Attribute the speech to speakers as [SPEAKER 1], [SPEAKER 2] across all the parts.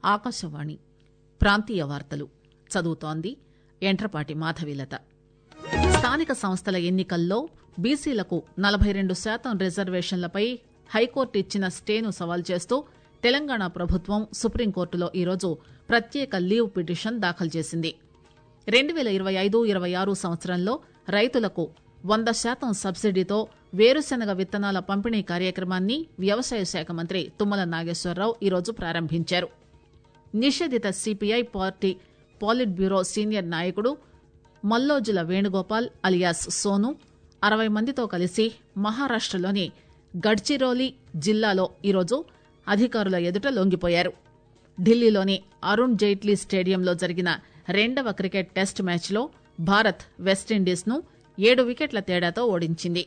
[SPEAKER 1] ఆకాశవాణి ప్రాంతీయ వార్తలు చదువుతోంది ఎంట్రపాటి మాధవీలత స్థానిక సంస్థల ఎన్నికల్లో బీసీలకు నలభై రెండు శాతం రిజర్వేషన్లపై హైకోర్టు ఇచ్చిన స్టేను సవాల్ చేస్తూ తెలంగాణ ప్రభుత్వం సుప్రీంకోర్టులో ఈరోజు ప్రత్యేక లీవ్ పిటిషన్ దాఖలు చేసింది రెండు పేల ఇరవై ఐదు ఇరవై ఆరు సంవత్సరంలో రైతులకు వంద శాతం సబ్సిడీతో వేరుశెనగ విత్తనాల పంపిణీ కార్యక్రమాన్ని వ్యవసాయ శాఖ మంత్రి తుమ్మల నాగేశ్వరరావు ఈరోజు ప్రారంభించారు నిషేధిత CPI party polit bureau senior నాయకుడు మల్లోజుల వేణుగోపాల్ అలియాస్ సోను అరవై మందితో కలిసి మహారాష్టలోని గడ్చిరోలి జిల్లాలో ఈరోజు అధికారుల ఎదుట లొంగిపోయారు ఢిల్లీలోని అరుణ్ జైట్లీ స్టేడియంలో జరిగిన రెండవ క్రికెట్ టెస్ట్ మ్యాచ్లో భారత్ వెస్టిండీస్ను ఏడు వికెట్ల తేడాతో ఓడించింది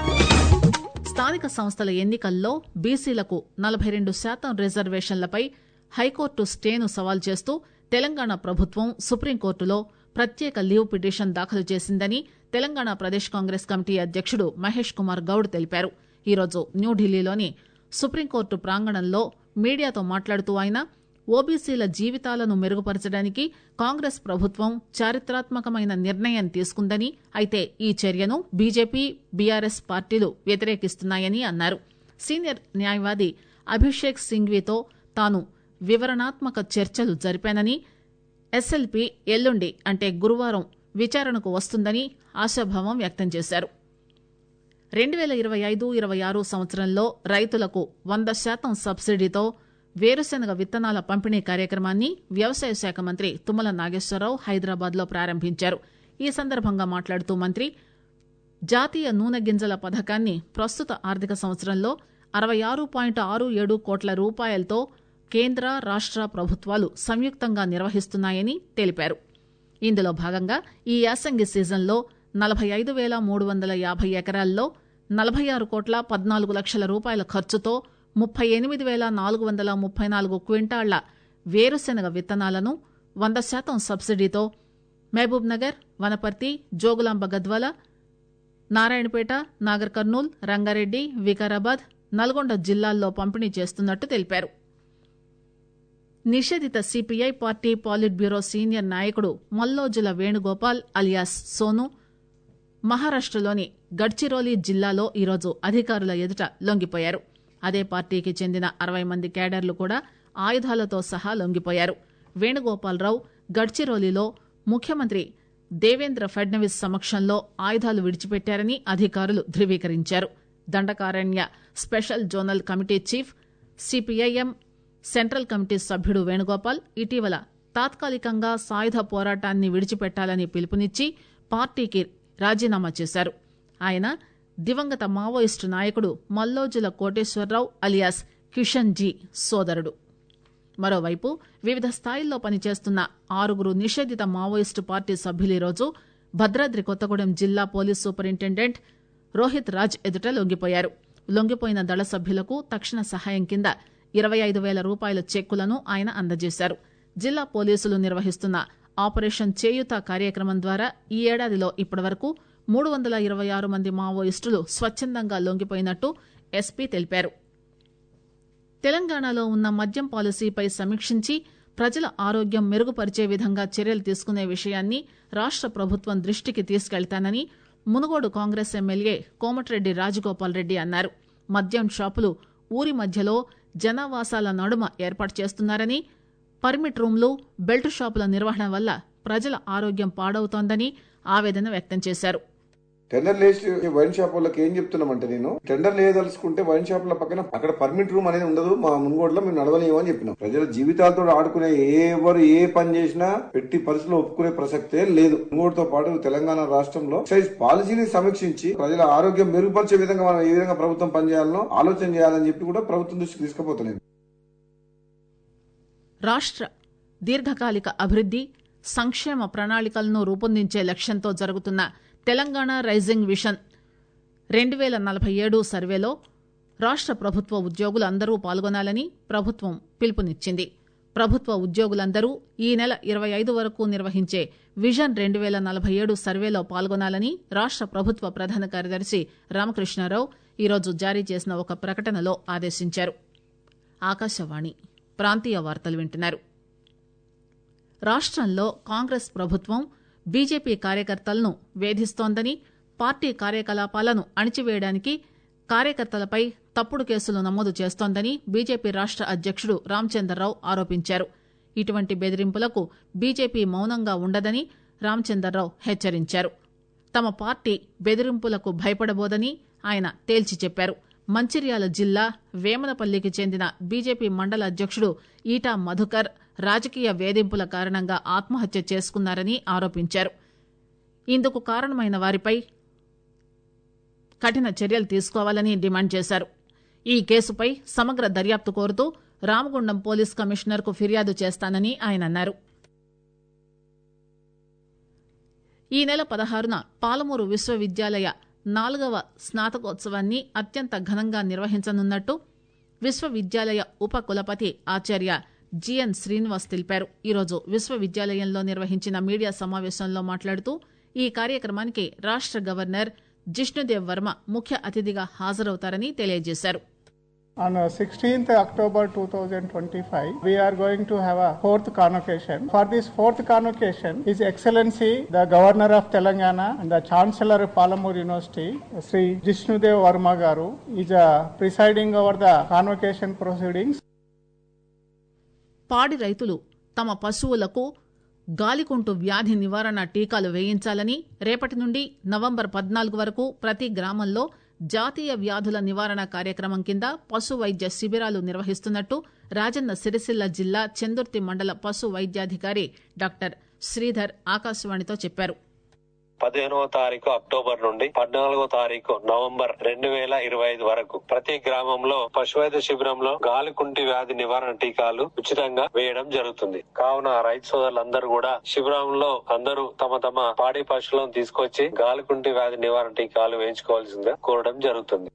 [SPEAKER 1] స్థానిక సంస్థల ఎన్నికల్లో బీసీలకు నలభై రెండు శాతం రిజర్వేషన్లపై హైకోర్టు స్టేను సవాల్ చేస్తూ తెలంగాణ ప్రభుత్వం సుప్రీంకోర్టులో ప్రత్యేక లీవ్ పిటిషన్ దాఖలు చేసిందని తెలంగాణ ప్రదేశ్ కాంగ్రెస్ కమిటీ అధ్యకుడు మహేష్ కుమార్ గౌడ్ తెలిపారు ఈరోజు న్యూఢిల్లీలోని సుప్రీంకోర్టు ప్రాంగణంలో మీడియాతో మాట్లాడుతూ ఆయన ఓబీసీల జీవితాలను మెరుగుపరచడానికి కాంగ్రెస్ ప్రభుత్వం చారిత్రాత్మకమైన నిర్ణయం తీసుకుందని అయితే ఈ చర్యను బీజేపీ బీఆర్ఎస్ పార్టీలు వ్యతిరేకిస్తున్నాయని అన్నారు సీనియర్ న్యాయవాది అభిషేక్ సింఘ్వీతో తాను వివరణాత్మక చర్చలు జరిపానని ఎస్ఎల్పీ ఎల్లుండి అంటే గురువారం విచారణకు వస్తుందని ఆశాభావం వ్యక్తం చేశారు రెండు పేల ఇరవై ఐదు ఇరవై ఆరు సంవత్సరంలో రైతులకు వంద శాతం సబ్సిడీతో వేరుశెనగ విత్తనాల పంపిణీ కార్యక్రమాన్ని వ్యవసాయ శాఖ మంత్రి తుమ్మల నాగేశ్వరరావు హైదరాబాద్ లో ప్రారంభించారు ఈ సందర్భంగా మాట్లాడుతూ మంత్రి జాతీయ నూనె గింజల పథకాన్ని ప్రస్తుత ఆర్థిక సంవత్సరంలో అరవై ఆరు పాయింట్ ఆరు ఏడు కోట్ల రూపాయలతో కేంద్ర రాష్ట ప్రభుత్వాలు సంయుక్తంగా నిర్వహిస్తున్నాయని తెలిపారు ఇందులో భాగంగా ఈ యాసంగి సీజన్లో నలభై ఐదు వేల మూడు వందల యాభై ఎకరాల్లో నలభై ఆరు కోట్ల పద్నాలుగు లక్షల రూపాయల ఖర్చుతో ముప్పై ఎనిమిది వేల నాలుగు వందల ముప్పై నాలుగు క్వింటాళ్ల వేరుశెనగ విత్తనాలను వంద శాతం సబ్సిడీతో మహబూబ్ నగర్ వనపర్తి జోగులాంబ గద్వాల నారాయణపేట నాగర్ కర్నూల్ రంగారెడ్డి వికారాబాద్ నల్గొండ జిల్లాల్లో పంపిణీ చేస్తున్నట్టు తెలిపారు నిషేధిత CPI party polit bureau senior నాయకుడు మల్లోజుల వేణుగోపాల్ అలియాస్ సోను మహారాష్టలోని గడ్చిరోలి జిల్లాలో ఈరోజు అధికారుల ఎదుట లొంగిపోయారు అదే పార్టీకి చెందిన అరవై మంది కేడర్లు కూడా ఆయుధాలతో సహా లొంగిపోయారు వేణుగోపాలరావు గడ్చిరోలిలో ముఖ్యమంత్రి దేవేంద్ర ఫడ్నవీస్ సమక్షంలో ఆయుధాలు విడిచిపెట్టారని అధికారులు ధృవీకరించారు Dandakaranya special zonal committee chief CPI M central committee సభ్యుడు వేణుగోపాల్ ఇటీవల తాత్కాలికంగా సాయుధ పోరాటాన్ని విడిచిపెట్టాలని పిలుపునిచ్చి పార్టీకి రాజీనామా చేశారు ఆయన దివంగత మావోయిస్టు నాయకుడు మల్లోజుల కోటేశ్వరరావు అలియాస్ కిషన్ జీ సోదరుడు మరోవైపు వివిధ స్థాయిల్లో పనిచేస్తున్న ఆరుగురు నిషేధిత మావోయిస్టు పార్టీ సభ్యులు ఈరోజు భద్రాద్రి కొత్తగూడెం జిల్లా పోలీస్ సూపరింటెండెంట్ రోహిత్ రాజ్ ఎదుట లొంగిపోయారు లొంగిపోయిన దళ సభ్యులకు తక్షణ సహాయం కింద ఇరవై ఐదు వేల రూపాయల చెక్కులను ఆయన అందజేశారు జిల్లా పోలీసులు నిర్వహిస్తున్న ఆపరేషన్ చేయుత కార్యక్రమం ద్వారా ఈ ఏడాదిలో ఇప్పటివరకు మూడు వందల ఇరవై ఆరు మంది మావోయిస్టులు స్వచ్చందంగా లొంగిపోయినట్టు ఎస్పీ తెలిపారు తెలంగాణలో ఉన్న మద్యం పాలసీపై సమీక్షించి ప్రజల ఆరోగ్యం మెరుగుపరిచే విధంగా చర్యలు తీసుకునే విషయాన్ని రాష్ట ప్రభుత్వం దృష్టికి తీసుకెళ్తానని మునుగోడు కాంగ్రెస్ ఎమ్మెల్యే కోమటిరెడ్డి రాజగోపాల్ రెడ్డి అన్నారు మద్యం షాపులు ఊరి మధ్యలో జనావాసాల నడుమ ఏర్పాటు చేస్తున్నారని పర్మిట్ రూమ్లు బెల్ట్ షాపుల నిర్వహణ వల్ల ప్రజల ఆరోగ్యం పాడవుతోందని ఆవేదన వ్యక్తం చేశారు
[SPEAKER 2] టెండర్ లేసి వైన్ షాప్ వాళ్ళకి ఏం చెప్తున్నామంటే నేను టెండర్ లేదలుచుకుంటే వైన్ షాప్ల పక్కన అక్కడ పర్మిట్ రూమ్ అనేది ఉండదు మా మున్గోడులో మేము నడవలేము అని చెప్పినాం ప్రజల జీవితాలతో ఆడుకునే ఎవరు ఏ పని చేసినా పెట్టి పరిస్థితులు ఒప్పుకునే ప్రసక్తే లేదు మున్గోడుతో పాటు తెలంగాణ రాష్ట్రంలో ఎక్సైజ్ పాలసీని సమీక్షించి ప్రజల ఆరోగ్యం మెరుగుపరిచే విధంగా మనం ఏ విధంగా ప్రభుత్వం పనిచేయాలనో ఆలోచన చేయాలని చెప్పి కూడా ప్రభుత్వం దృష్టికి తీసుకుపోతున్నాను
[SPEAKER 1] రాష్ట్ర దీర్ఘకాలిక అభివృద్ది సంక్షేమ ప్రణాళికలను రూపొందించే లక్ష్యంతో జరుగుతున్న తెలంగాణ రైజింగ్ విషన్ రెండు వేల నలభై ఏడు సర్వేలో రాష్ట్ర ప్రభుత్వ ఉద్యోగులు అందరూ పాల్గొనాలని ప్రభుత్వం పిలుపునిచ్చింది ప్రభుత్వ ఉద్యోగులందరూ ఈ నెల ఇరవై ఐదు వరకు నిర్వహించే విజన్ రెండు వేల నలభై ఏడు సర్వేలో పాల్గొనాలని రాష్ట్ర ప్రభుత్వ ప్రధాన కార్యదర్శి రామకృష్ణారావు ఈరోజు జారీ చేసిన ఒక ప్రకటనలో ఆదేశించారు ఆకాశవాణి ప్రాంతీయ వార్తలు వింటున్నారు రాష్టంలో కాంగ్రెస్ ప్రభుత్వం బీజేపీ కార్యకర్తలను వేధిస్తోందని పార్టీ కార్యకలాపాలను అణిచివేయడానికి కార్యకర్తలపై తప్పుడు కేసులు నమోదు చేస్తోందని బీజేపీ రాష్ట అధ్యకుడు రామచందర్రావు ఆరోపించారు ఇటువంటి బెదిరింపులకు బీజేపీ మౌనంగా ఉండదని రామచందర్రావు హెచ్చరించారు తమ పార్టీ బెదిరింపులకు భయపడబోదని ఆయన తేల్చి చెప్పారు మంచిర్యాల జిల్లా వేమనపల్లికి చెందిన బీజేపీ మండల అధ్యకుడు ఈటా మధుకర్ రాజకీయ వేధింపుల కారణంగా ఆత్మహత్య చేసుకున్నారని ఆరోపించారు ఇందుకు కారణమైన వారిపై కఠిన చర్యలు తీసుకోవాలని డిమాండ్ చేశారు ఈ కేసుపై సమగ్ర దర్యాప్తు కోరుతూ రామగుండం పోలీస్ కమిషనర్ కు ఫిర్యాదు చేస్తానని ఆయన అన్నారు ఈ నెల పదహారున పాలమూరు విశ్వవిద్యాలయ నాలుగవ స్నాతకోత్సవాన్ని అత్యంత ఘనంగా నిర్వహించనున్నట్టు విశ్వవిద్యాలయ ఉప కులపతి ఆచార్య జిఎన్ శ్రీనివాస్ తెలిపారు ఈరోజు విశ్వవిద్యాలయంలో నిర్వహించిన మీడియా సమావేశంలో మాట్లాడుతూ ఈ కార్యక్రమానికి రాష్ట గవర్నర్ జిష్ణుదేవ్ వర్మ ముఖ్య అతిథిగా హాజరవుతారని తెలియజేశారు
[SPEAKER 3] On uh, 16th October 2025, we are going to have a fourth convocation. For this fourth convocation, His Excellency, the Governor of Telangana and the Chancellor of Palamur University, Sri Jishnudev Varma Garu, is uh, presiding over the convocation proceedings.
[SPEAKER 1] పాడి రైతులు తమ పశువులకు గాలికుంటు వ్యాధి నివారణ టీకాలు వేయించాలని రేపటి నుండి November పద్నాలుగు వరకు ప్రతి గ్రామంలో జాతీయ వ్యాధుల నివారణ కార్యక్రమం కింద పశు వైద్య శిబిరాలు నిర్వహిస్తున్నట్టు రాజన్న సిరిసిల్ల జిల్లా చెందుర్తి మండల పశు వైద్యాధికారి డాక్టర్ శ్రీధర్ ఆకాశవాణితో చెప్పారు
[SPEAKER 4] పదిహేనవ తారీఖు అక్టోబర్ నుండి పద్నాలుగో తారీఖు నవంబర్ రెండు వేల ఇరవై ఐదు వరకు ప్రతి గ్రామంలో పశువైద్య శిబిరంలో గాలికుంటి వ్యాధి నివారణ టీకాలు ఉచితంగా వేయడం జరుగుతుంది కావున రైతు సోదరులందరూ కూడా శిబిరంలో అందరూ తమ తమ పాడి పశువులను తీసుకొచ్చి గాలికుంటి వ్యాధి నివారణ టీకాలు వేయించుకోవాల్సిందిగా కోరడం జరుగుతుంది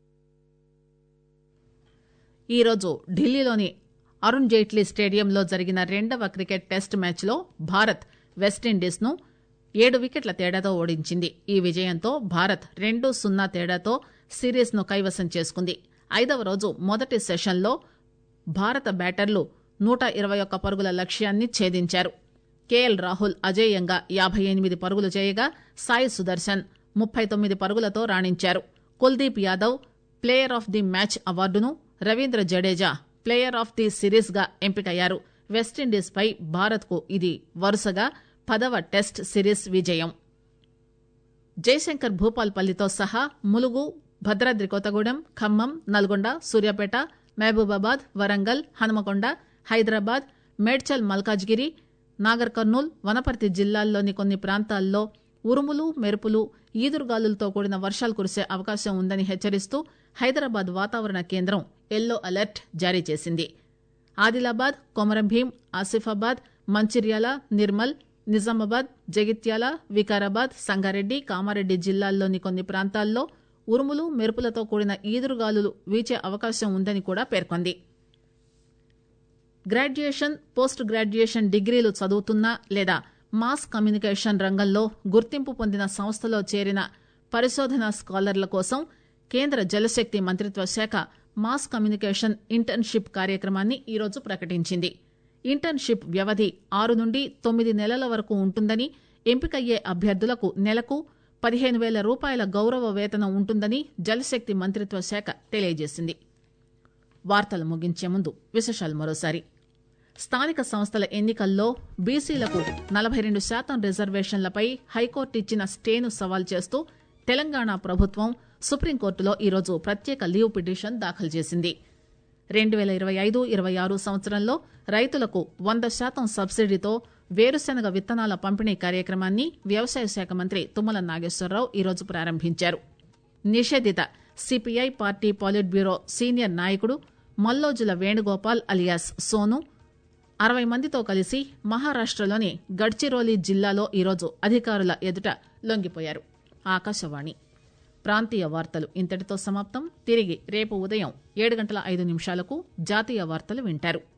[SPEAKER 1] ఈరోజు ఢిల్లీలోని అరుణ్ జైట్లీ స్టేడియంలో జరిగిన రెండవ క్రికెట్ టెస్ట్ మ్యాచ్లో భారత్ వెస్టిండీస్ ను ఏడు వికెట్ల తేడాతో ఓడించింది ఈ విజయంతో భారత్ రెండు సున్నా తేడాతో సిరీస్ ను కైవసం చేసుకుంది ఐదవ రోజు మొదటి సెషన్లో భారత బ్యాటర్లు నూట ఇరవై ఒక్క పరుగుల లక్ష్యాన్ని ఛేదించారు కేఎల్ రాహుల్ అజేయంగా యాభై ఎనిమిది పరుగులు చేయగా సాయి సుదర్శన్ ముప్పై తొమ్మిది పరుగులతో రాణించారు Kuldeep Yadav player of the match అవార్డును Ravindra Jadeja player of the series గా ఎంపికయ్యారు వెస్టిండీస్ పై భారత్ కు ఇది వరుసగా పదవ టెస్ట్ సిరీస్ విజయం జయశంకర్ భూపాల్పల్లితో సహా ములుగు భద్రాద్రి కొత్తగూడెం ఖమ్మం నల్గొండ సూర్యాపేట మహబూబాబాద్ వరంగల్ హనుమకొండ హైదరాబాద్ మేడ్చల్ మల్కాజ్గిరి నాగర్ కర్నూల్ వనపర్తి జిల్లాల్లోని కొన్ని ప్రాంతాల్లో ఉరుములు మెరుపులు ఈదురుగాలులతో కూడిన వర్షాలు కురిసే అవకాశం ఉందని హెచ్చరిస్తూ హైదరాబాద్ వాతావరణ కేంద్రం ఎల్లో అలర్ట్ జారీ చేసింది ఆదిలాబాద్ కొమరంభీం ఆసిఫాబాద్ మంచిర్యాల నిర్మల్ నిజామాబాద్ జగిత్యాల వికారాబాద్ సంగారెడ్డి కామారెడ్డి జిల్లాల్లోని కొన్ని ప్రాంతాల్లో ఉరుములు మెరుపులతో కూడిన ఈదురుగాలులు వీచే అవకాశం ఉందని కూడా పేర్కొంది గ్రాడ్యుయేషన్ పోస్ట్ గ్రాడ్యుయేషన్ డిగ్రీలు చదువుతున్న లేదా మాస్ కమ్యూనికేషన్ రంగంలో గుర్తింపు పొందిన సంస్థలో చేరిన పరిశోధనా స్కాలర్ల కోసం కేంద్ర జలశక్తి మంత్రిత్వ శాఖ మాస్ కమ్యూనికేషన్ ఇంటర్న్షిప్ కార్యక్రమాన్ని ఈరోజు ప్రకటించింది ఇంటర్న్షిప్ వ్యవధి ఆరు నుండి తొమ్మిది నెలల వరకు ఉంటుందని ఎంపికయ్యే అభ్యర్థులకు నెలకు పదిహేను వేల రూపాయల గౌరవ వేతనం ఉంటుందని జలశక్తి మంత్రిత్వ శాఖ తెలియజేసింది వార్తలు ముగించే ముందు విశేషాలు మరోసారి స్థానిక సంస్థల ఎన్నికల్లో బీసీలకు నలభై రెండు శాతం రిజర్వేషన్లపై హైకోర్టు ఇచ్చిన స్టేను సవాల్ చేస్తూ తెలంగాణ ప్రభుత్వం సుప్రీంకోర్టులో ఈరోజు ప్రత్యేక లీవ్ పిటిషన్ దాఖలు చేసింది రెండు వేల ఇరవై ఐదు ఇరవై ఆరు సంవత్సరంలో రైతులకు వంద శాతం సబ్సిడీతో వేరుశెనగ విత్తనాల పంపిణీ కార్యక్రమాన్ని వ్యవసాయ శాఖ మంత్రి తుమ్మల నాగేశ్వరరావు ఈరోజు ప్రారంభించారు నిషేధిత CPI party polit bureau senior నాయకుడు మల్లోజుల వేణుగోపాల్ అలియాస్ సోను అరవై మందితో కలిసి మహారాష్టలోని గడ్చిరోలి జిల్లాలో ఈరోజు అధికారుల ఎదుట లొంగిపోయారు ఆకాశవాణి ప్రాంతీయ వార్తలు ఇంతటితో సమాప్తం తిరిగి రేపు ఉదయం ఏడు గంటల ఐదు నిమిషాలకు జాతీయ వార్తలు వింటారు